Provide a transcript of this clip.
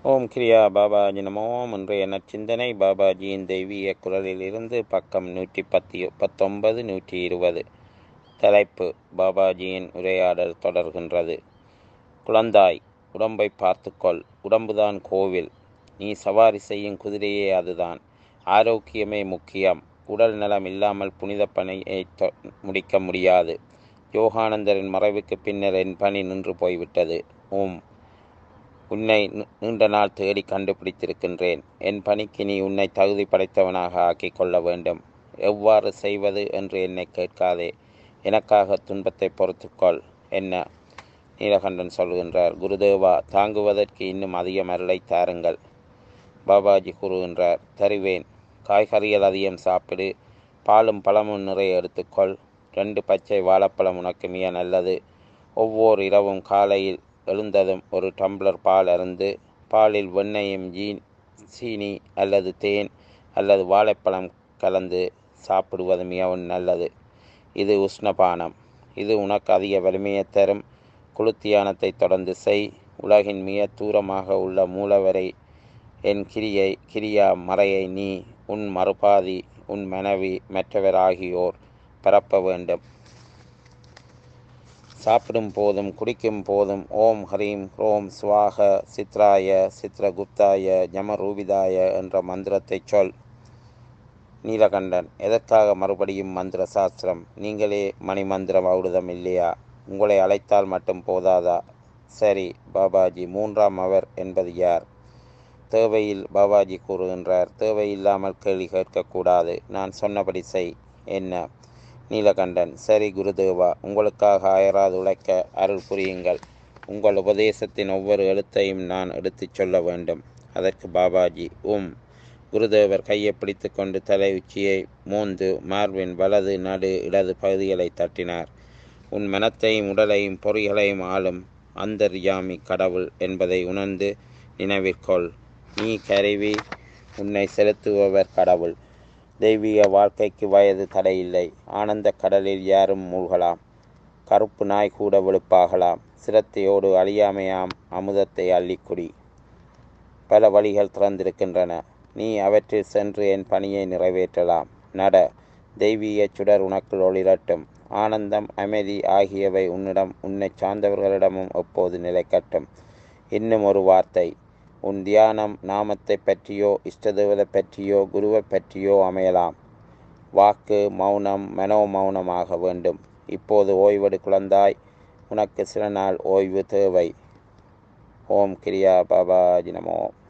ஓம் கிரியா பாபாஜி நமோ இன்றைய நற்சிந்தனை பாபாஜியின் தெய்வீக குரலிலிருந்து பக்கம் நூற்றி பத்தி பத்தொன்பது நூற்றி இருபது தலைப்பு பாபாஜியின் உரையாடல் தொடர்கின்றது குழந்தாய் உடம்பை பார்த்துக்கொள் உடம்புதான் கோவில் நீ சவாரி செய்யும் குதிரையே அதுதான் ஆரோக்கியமே முக்கியம் உடல் நலம் இல்லாமல் புனித பணியை தொ- முடிக்க முடியாது யோகானந்தரின் மறைவுக்கு பின்னர் என் பணி நின்று போய்விட்டது ஓம் உன்னை நீ- நீண்ட நாள் தேடி கண்டுபிடித்திருக்கின்றேன் என் பணிக்கு நீ உன்னை தகுதி படைத்தவனாக ஆக்கிக் கொள்ள வேண்டும் எவ்வாறு செய்வது என்று என்னை கேட்காதே எனக்காக துன்பத்தை பொறுத்துக்கொள் என்ன நீலகண்டன் சொல்கின்றார் குருதேவா தாங்குவதற்கு இன்னும் அதிகம் அருளை தாருங்கள் பாபாஜி கூறுகின்றார் தருவேன் காய்கறிகள் அதிகம் சாப்பிடு பாலும் பழமும் நிறைய எடுத்துக்கொள் ரெண்டு பச்சை வாழைப்பழம் உனக்கு மிக நல்லது ஒவ்வொரு இரவும் காலையில் எழுந்ததும் ஒரு டம்ளர் பால் அருந்து பாலில் வெண்ணெயும் ஜீன் சீனி அல்லது தேன் அல்லது வாழைப்பழம் கலந்து சாப்பிடுவது மிகவும் நல்லது இது உஷ்ணபானம் இது உனக்கு அதிக வலிமையை தரும் குளுத்தியானத்தை தொடர்ந்து செய் உலகின் மிக தூரமாக உள்ள மூலவரை என் கிரியை கிரியா மறையை நீ உன் மறுபாதி உன் மனைவி மற்றவர் ஆகியோர் பரப்ப வேண்டும் சாப்பிடும் போதும் குடிக்கும் போதும் ஓம் ஹரீம் ஹ்ரோம் ஸ்வாக சித்ராய சித்ரகுப்தாய ஜமரூபிதாய என்ற மந்திரத்தை சொல் நீலகண்டன் எதற்காக மறுபடியும் மந்திர சாஸ்திரம் நீங்களே மணி மந்திரம் அவுடுதம் இல்லையா உங்களை அழைத்தால் மட்டும் போதாதா சரி பாபாஜி மூன்றாம் அவர் என்பது யார் தேவையில் பாபாஜி கூறுகின்றார் தேவையில்லாமல் கேள்வி கேட்கக்கூடாது நான் சொன்னபடி செய் என்ன நீலகண்டன் சரி குருதேவா உங்களுக்காக அயராது உழைக்க அருள் புரியுங்கள் உங்கள் உபதேசத்தின் ஒவ்வொரு எழுத்தையும் நான் எடுத்துச் சொல்ல வேண்டும் அதற்கு பாபாஜி உம் குருதேவர் கையை பிடித்து கொண்டு தலை உச்சியை மோந்து மார்பின் வலது நடு இடது பகுதிகளை தட்டினார் உன் மனத்தையும் உடலையும் பொறிகளையும் ஆளும் அந்தர்யாமி கடவுள் என்பதை உணர்ந்து நினைவிற்கொள் நீ கருவி உன்னை செலுத்துபவர் கடவுள் தெய்வீக வாழ்க்கைக்கு வயது தடையில்லை ஆனந்த கடலில் யாரும் மூழ்கலாம் கருப்பு நாய் கூட வெளுப்பாகலாம் சிரத்தையோடு அழியாமையாம் அமுதத்தை அள்ளிக்குடி பல வழிகள் திறந்திருக்கின்றன நீ அவற்றில் சென்று என் பணியை நிறைவேற்றலாம் நட தெய்வீக சுடர் உனக்குள் ஒளிரட்டும் ஆனந்தம் அமைதி ஆகியவை உன்னிடம் உன்னை சார்ந்தவர்களிடமும் எப்போது நிலைக்கட்டும் இன்னும் ஒரு வார்த்தை உன் தியானம் நாமத்தை பற்றியோ இஷ்டதேவதை பற்றியோ குருவை பற்றியோ அமையலாம் வாக்கு மௌனம் மனோ மௌனமாக வேண்டும் இப்போது ஓய்வெடு குழந்தாய் உனக்கு சில நாள் ஓய்வு தேவை ஓம் கிரியா பாபாஜி நமோ